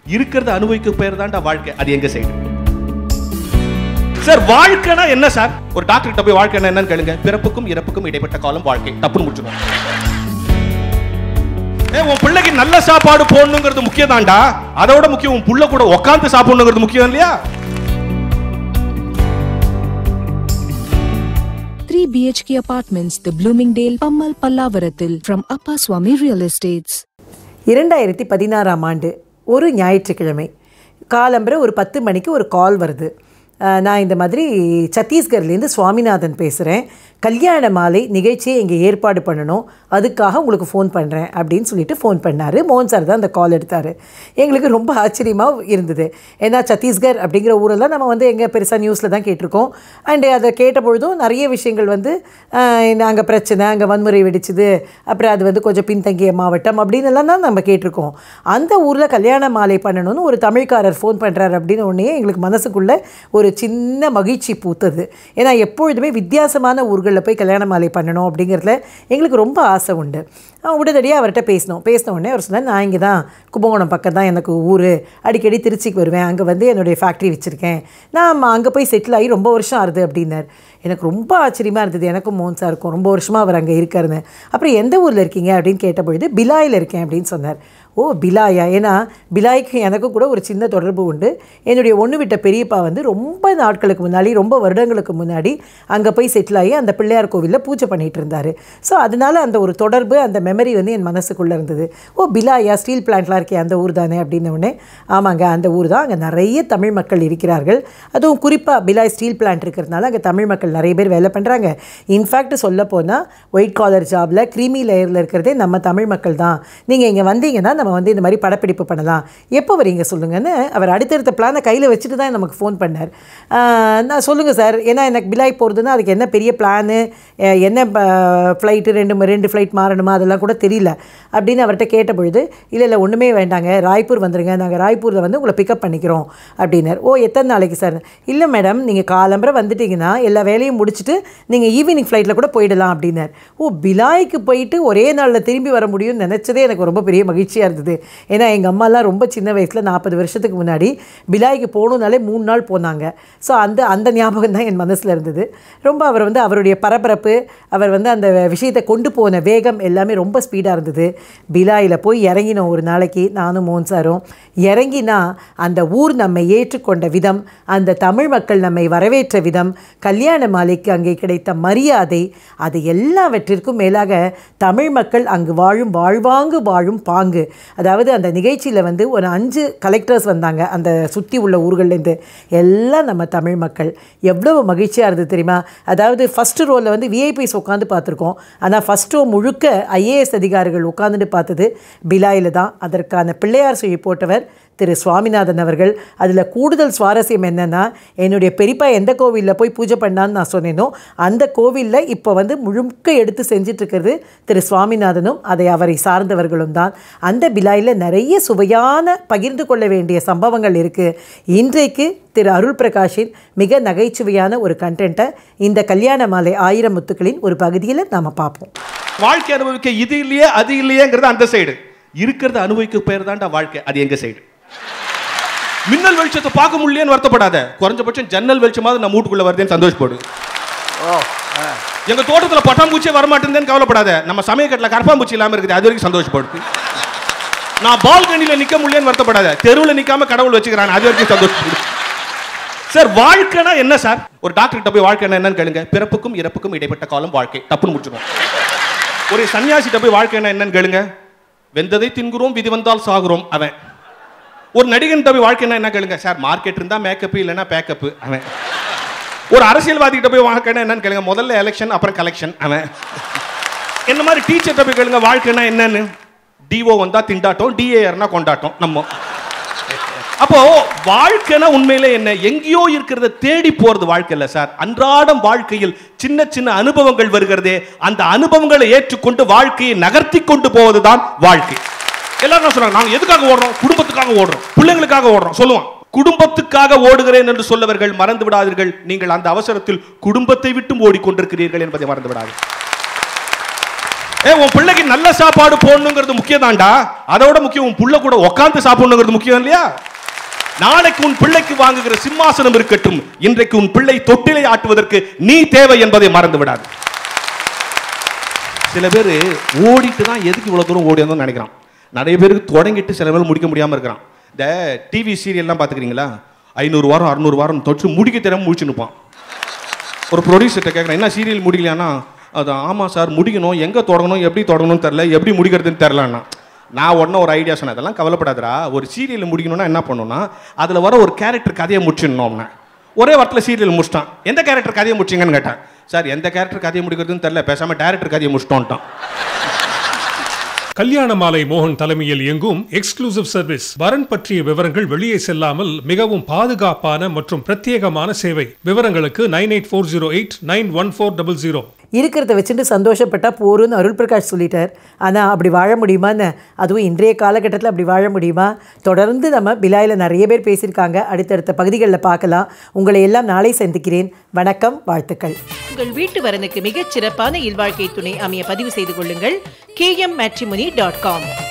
இருக்கிறத அனுபவிக்க பேர் தான்டா வாழ்க்கை அது எங்க சைடு சார் வாழ்க்கைனா என்ன சார் ஒரு டாக்டர் கிட்ட போய் வாழ்க்கைனா என்னன்னு கேளுங்க பிறப்புக்கும் இறப்புக்கும் இடைப்பட்ட காலம் வாழ்க்கை தப்புன்னு முடிச்சிடும் ஏ உன் பிள்ளைக்கு நல்ல சாப்பாடு போடணுங்கிறது முக்கியம் தான்டா அதோட முக்கியம் உன் புள்ள கூட உட்காந்து சாப்பிடணுங்கிறது முக்கியம் இல்லையா 3 BHK apartments, the Bloomingdale, Pammal Pallavaраthil from Appa Swami Real Estates. இரண்டாயிரத்தி பதினாறாம் ஆண்டு ஒரு ஞாயிற்றுக்கிழமை காலம்பரை ஒரு பத்து மணிக்கு ஒரு கால் வருது அஹ், நான் இந்த மாதிரி சத்தீஸ்கர்லேருந்து சுவாமிநாதன் பேசுகிறேன் கல்யாண மாலை நிகழ்ச்சியை இங்கே ஏற்பாடு பண்ணணும் அதுக்காக உங்களுக்கு ஃபோன் பண்ணுறேன் அப்படின்னு சொல்லிட்டு ஃபோன் பண்ணார் மோகன் சார் தான் அந்த கால் எடுத்தார் எங்களுக்கு ரொம்ப ஆச்சரியமாக இருந்தது ஏன்னா சத்தீஸ்கர் அப்படிங்கிற ஊரெல்லாம் நம்ம வந்து எங்கே பெருசாக நியூஸில் தான் கேட்டிருக்கோம் அண்டு அதை கேட்ட பொழுதும் நிறைய விஷயங்கள் வந்து அங்கே பிரச்சனை அங்கே வன்முறை வெடிச்சுது அப்புறம் அது வந்து கொஞ்சம் பின்தங்கிய மாவட்டம் அப்படின்னு எல்லாம் தான் நம்ம கேட்டிருக்கோம் அந்த ஊரில் கல்யாண மாலை பண்ணணும்னு ஒரு தமிழ்காரர் ஃபோன் பண்ணுறாரு அப்படின்னு உடனே எங்களுக்கு மனசுக்குள்ளே ஒரு சின்ன மகிழ்ச்சி பூத்தது ஏன்னா எப்பொழுதுமே வித்தியாசமான ஊர்களில் போய் கல்யாண மாலை பண்ணணும் அப்படிங்கிறதுல எங்களுக்கு ரொம்ப ஆசை உண்டு அஹ் உடனடியாக அவர்கிட்ட பேசினோம் பேசின உடனே அவர் சொன்னார் நான் இங்கே தான் கும்பகோணம் பக்கம் தான் எனக்கு ஊர் அடிக்கடி திருச்சிக்கு வருவேன் அங்கே வந்து என்னுடைய ஃபேக்ட்ரி வச்சுருக்கேன் நான் அங்கே போய் செட்டில் ஆகி ரொம்ப வருஷம் ஆகுது அப்படின்னார் எனக்கு ரொம்ப ஆச்சரியமாக இருந்தது எனக்கும் மோகன் சார் இருக்கும் ரொம்ப வருஷமாக அவர் அங்கே இருக்காருன்னு அப்புறம் எந்த ஊரில் இருக்கீங்க அப்படின்னு கேட்டபொழுது பிலாயில் இருக்கேன் அப்படின்னு சொன்னார் ஓ பிலாயா ஏன்னா பிலாய்க்கு எனக்கும் கூட ஒரு சின்ன தொடர்பு உண்டு என்னுடைய ஒன்று விட்ட பெரியப்பா வந்து ரொம்ப நாட்களுக்கு முன்னாடி ரொம்ப வருடங்களுக்கு முன்னாடி அங்கே போய் செட்டில் ஆகி அந்த பிள்ளையார் கோவிலில் பூஜை பண்ணிகிட்டு இருந்தார் ஸோ அதனால அந்த ஒரு தொடர்பு அந்த மெமரி வந்து என் மனசுக்குள்ளே இருந்தது ஓ பிலாயா ஸ்டீல் பிளான்ட்லாம் இருக்கே அந்த ஊர் தானே அப்படின்ன உடனே ஆமாங்க அந்த ஊர் தான் அங்கே நிறைய தமிழ் மக்கள் இருக்கிறார்கள் அதுவும் குறிப்பாக பிலாய் ஸ்டீல் பிளான்ட் இருக்கிறதுனால அங்கே தமிழ் மக்கள் நிறைய பேர் வேலை பண்ணுறாங்க இன்ஃபேக்ட் சொல்ல போனால் ஒயிட் காலர் ஜாபில் க்ரீமி லேயரில் இருக்கிறதே நம்ம தமிழ் மக்கள் தான் நீங்கள் இங்கே வந்தீங்கன்னா நம்ம வந்து இந்த மாதிரி படப்பிடிப்பு பண்ணலாம் எப்போ வரீங்க சொல்லுங்கன்னு அவர் அடுத்தடுத்த பிளானை கையில் வச்சுட்டு தான் நமக்கு ஃபோன் பண்ணார் ஆஹ் நான் சொல்லுங்கள் சார் ஏன்னா எனக்கு பிலாய் போகிறதுனா அதுக்கு என்ன பெரிய பிளானு என்ன ஃப்ளைட்டு ரெண்டு ம- ரெண்டு ஃப்ளைட் மாறணுமா அதெல்லாம் கூட தெரியல அப்படின்னு அவர்கிட்ட கேட்ட பொழுது இல்லை இல்லை ஒன்றுமே வேண்டாங்க ராய்ப்பூர் வந்துடுங்க நாங்கள் ராய்ப்பூரில் வந்து உங்களை பிக்கப் பண்ணிக்கிறோம் அப்படின்னார் ஓ எத்தனை நாளைக்கு சார் இல்லை மேடம் நீங்கள் காலம்பரை வந்துட்டீங்கன்னா எல்லா வேலையும் முடிச்சுட்டு நீங்கள் ஈவினிங் ஃப்ளைட்டில் கூட போயிடலாம் அப்படின்னார் ஓ பிலாய்க்கு போயிட்டு ஒரே நாளில் திரும்பி வர முடியும்னு நினச்சதே எனக்கு ரொம்ப பெரிய மகிழ்ச்சியாக இருந்தது ஏன்னா எங்கள் அம்மாலாம் ரொம்ப சின்ன வயசில் நாற்பது வருஷத்துக்கு முன்னாடி பிலாய்க்கு போகணுன்னாலே மூணு நாள் போனாங்க ஸோ அந்த அந்த ஞாபகம் தான் என் மனசில் இருந்தது ரொம்ப அவர் வந்து அவருடைய பரபரப்பு அவர் வந்து அந்த விஷயத்தை கொண்டு போன வேகம் எல்லாமே ரொம்ப ஸ்பீடாக இருந்தது பிலாயில் போய் இறங்கினோம் ஒரு நாளைக்கு நானும் மோகன் சாரும் இறங்கினா அந்த ஊர் நம்மை ஏற்றுக்கொண்ட விதம் அந்த தமிழ் மக்கள் நம்மை வரவேற்ற விதம் கல்யாண மாலைக்கு அங்கே கிடைத்த மரியாதை அது எல்லாவற்றிற்கும் மேலாக தமிழ் மக்கள் அங்கு வாழும் வாழ்வாங்கு வாழும் பாங்கு அதாவது அந்த நிகழ்ச்சியில் வந்து ஒரு அஞ்சு கலெக்டர்ஸ் வந்தாங்க அந்த சுற்றி உள்ள ஊர்கள்லேருந்து எல்லாம் நம்ம தமிழ் மக்கள் எவ்வளவு மகிழ்ச்சியாக இருந்தது தெரியுமா அதாவது ஃபஸ்ட்டு ரோவில் வந்து விஐபிஸ் உட்காந்து பார்த்துருக்கோம் ஆனால் ஃபஸ்ட் ரோ முழுக்க ஐஏஎஸ் அதிகாரிகள் உட்காந்துட்டு பார்த்தது பிலாயில் தான் அதற்கான பிள்ளையார் சுழி போட்டவர் திரு சுவாமிநாதன் அவர்கள் அதில் கூடுதல் சுவாரஸ்யம் என்னென்னா என்னுடைய பெரியப்பா எந்த கோவிலில் போய் பூஜை பண்ணான்னு நான் சொன்னேனோ அந்த கோவிலில் இப்போ வந்து முழுக்க எடுத்து செஞ்சுட்டு இருக்கிறது திரு சுவாமிநாதனும் அதை அவரை சார்ந்தவர்களும் தான் அந்த பிலாயில் நிறைய சுவையான பகிர்ந்து கொள்ள வேண்டிய சம்பவங்கள் இருக்குது இன்றைக்கு திரு அருள் பிரகாஷின் மிக நகைச்சுவையான ஒரு கண்டென்ட்டை இந்த கல்யாண மாலை ஆயிரம் முத்துக்களின் ஒரு பகுதியில் நாம் பார்ப்போம் வாழ்க்கை அனுபவிக்க இது இல்லையே அது இல்லையேங்கிறது அந்த சைடு இருக்கிறத அனுபவிக்க பேர் தான்டா வாழ்க்கை அது எங்க சைடு மின்னல் வெளிச்சத்தை பார்க்க முடியலன்னு வருத்தப்படாத குறைஞ்சபட்சம் ஜன்னல் வெளிச்சமாவது நம்ம வீட்டுக்குள்ள வருதுன்னு சந்தோஷப்படு எங்க தோட்டத்துல பட்டாம்பூச்சியே வரமாட்டேங்குதுன்னு கவலைப்படாத நம்ம சமயக்கட்டில் கரப்பாம்பூச்சி இல்லாம இருக்குது அது வரைக்கும் சந்தோஷப்படு நான் பால்கனில நிக்க முடியலன்னு வருத்தப்படாத தெருவில் நிக்காம கடவுள் வச்சுக்கிறான் அது வரைக்கும் சந்தோஷப்படு சார் வாழ்க்கைனா என்ன சார் ஒரு டாக்டர் கிட்ட போய் வாழ்க்கைனா என்னன்னு கேளுங்க பிறப்புக்கும் இறப்புக்கும் இடைப்பட்ட காலம் வாழ்க்கை தப்புன்னு முடிச்சிடும் ஒரு சன்னியாசிட்ட போய் வாழ்க்கைனா என்னன்னு கேளுங்க வெந்ததை தின்கிறோம் விதி வந்தால் சாகுறோம் அவன் ஒரு நடிகன் போய் வாழ்க்கைனா என்ன கேளுங்க சார் மார்க்கெட் இருந்தா மேக்கப் இல்லைன்னா பேக்கப் அவன் ஒரு அரசியல்வாதிகிட்ட போய் வாழ்க்கைனா என்னன்னு கேளுங்க முதல்ல எலெக்ஷன் அப்புறம் கலெக்ஷன் அவன் என்ன மாதிரி டீச்சர்கிட்ட போய் கேளுங்க வாழ்க்கைனா என்னன்னு டிஓ வந்தா திண்டாட்டம் டிஏஆர்னா கொண்டாட்டம் நம்ம அப்போ வாழ்க்கைனா உண்மையிலே என்ன எங்கேயோ இருக்கிறத தேடி போறது வாழ்க்கை இல்ல சார் அன்றாடம் வாழ்க்கையில் சின்ன சின்ன அனுபவங்கள் வருகிறதே அந்த அனுபவங்களை ஏற்றுக்கொண்டு வாழ்க்கையை நகர்த்தி கொண்டு போவதுதான் வாழ்க்கை எல்லாரும் என்ன சொல்றாங்க நாங்க எதுக்காக ஓடுறோம் குடும்பத்துக்காக ஓடுறோம் பிள்ளைங்களுக்காக ஓடுறோம் சொல்லுவான் குடும்பத்துக்காக ஓடுகிறேன் என்று சொல்லவர்கள் மறந்து விடாதீர்கள் நீங்கள் அந்த அவசரத்தில் குடும்பத்தை விட்டும் ஓடிக்கொண்டிருக்கிறீர்கள் என்பதை மறந்து விடாதீர்கள் ஏ உன் பிள்ளைக்கு நல்ல சாப்பாடு போடணுங்கிறது முக்கியம் தான்டா அதோட முக்கியம் உன் புள்ள கூட உட்காந்து சாப்பிடணுங்கிறது முக்கியம் இல்லையா நாளைக்கு உன் பிள்ளைக்கு வாங்குகிற சிம்மாசனம் இருக்கட்டும் இன்றைக்கு உன் பிள்ளை தொட்டிலை ஆட்டுவதற்கு நீ தேவை என்பதை மறந்து விடாது சில பேர் ஓடிட்டு தான் எதுக்கு இவ்வளவு தூரம் ஓடி வந்தோம்னு நினைக்கிறான் நிறைய பேருக்கு தொடங்கிட்டு சில பேர் முடிக்க முடியாம இருக்கிறான் இந்த டிவி சீரியல்லாம் பார்த்துக்கிறீங்களா ஐநூறு வாரம் அறுநூறு வாரம் தொட்டு முடிக்க தெரியாம முடிச்சு நிற்பான் ஒரு ப்ரொடியூசர்கிட்ட கேட்குறேன் என்ன சீரியல் முடிக்கலையானா அது ஆமாம் சார் முடிக்கணும் எங்கே தொடங்கணும் எப்படி தொடங்கணும்னு தெரில எப்படி முடிக்கிறதுன்னு தெரிலன்னா நான் உடனே ஒரு ஐடியா சொன்னேன் அதெல்லாம் கவலைப்படாதடா ஒரு சீரியல் முடிக்கணும்னா என்ன பண்ணணும்னா அதில் வர ஒரு கேரக்டர் கதையை முடிச்சிடணும்னா ஒரே வாரத்தில் சீரியல் முடிச்சிட்டான் எந்த கேரக்டர் கதையை முடிச்சிங்கன்னு கேட்டேன் சார் எந்த கேரக்டர் கதையை முடிக்கிறதுன்னு தெரில பேசாமல் டேரக்டர் கதையை முடிச்சிட்டோன்ட்டான் கல்யாண மாலை மோகன் தலைமையில் இயங்கும் எக்ஸ்க்ளூசிவ் சர்வீஸ் வரன் பற்றிய விவரங்கள் வெளியே செல்லாமல் மிகவும் பாதுகாப்பான மற்றும் பிரத்யேகமான சேவை விவரங்களுக்கு nine eight four zero eight nine one four double zero இருக்கிறத வச்சுட்டு சந்தோஷப்பட்டா போரும்னு அருள் பிரகாஷ் சொல்லிட்டார் ஆனால் அப்படி வாழ முடியுமான்னு அதுவும் இன்றைய காலகட்டத்தில் அப்படி வாழ முடியுமா தொடர்ந்து நம்ம பிலாயில் நிறைய பேர் பேசியிருக்காங்க அடுத்தடுத்த பகுதிகளில் பார்க்கலாம் உங்களை எல்லாம் நாளை சந்திக்கிறேன் வணக்கம் வாழ்த்துக்கள் உங்கள் வீட்டு வரனுக்கு மிகச் சிறப்பான இல்வாழ்க்கை துணை அமைய பதிவு செய்து கொள்ளுங்கள் கேஎம் மேட்ரிமோனி டாட் காம்